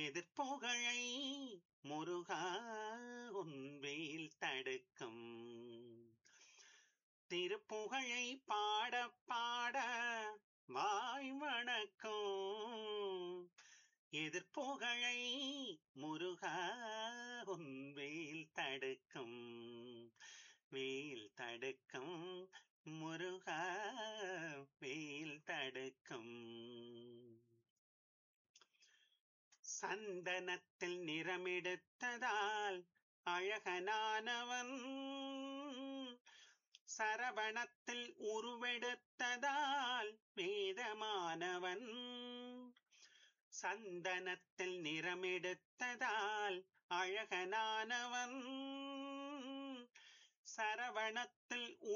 எதிர்ப்புகழை முருகா உன்வேல் தடுக்கும் திருப்புகழை பாட பாட வாய் வணக்கும் எதிர்ப்புகழை முருகா உன்வேல் தடுக்கும் வேல் தடுக்கும் முருகா வேல் தடுக்கும் சந்தனத்தில் நிறமெடுத்ததால் அழகனானவன் சரவணத்தில் உருவெடுத்ததால் வேதமானவன் சந்தனத்தில் நிறமெடுத்ததால் அழகனானவன் சரவணத்தில்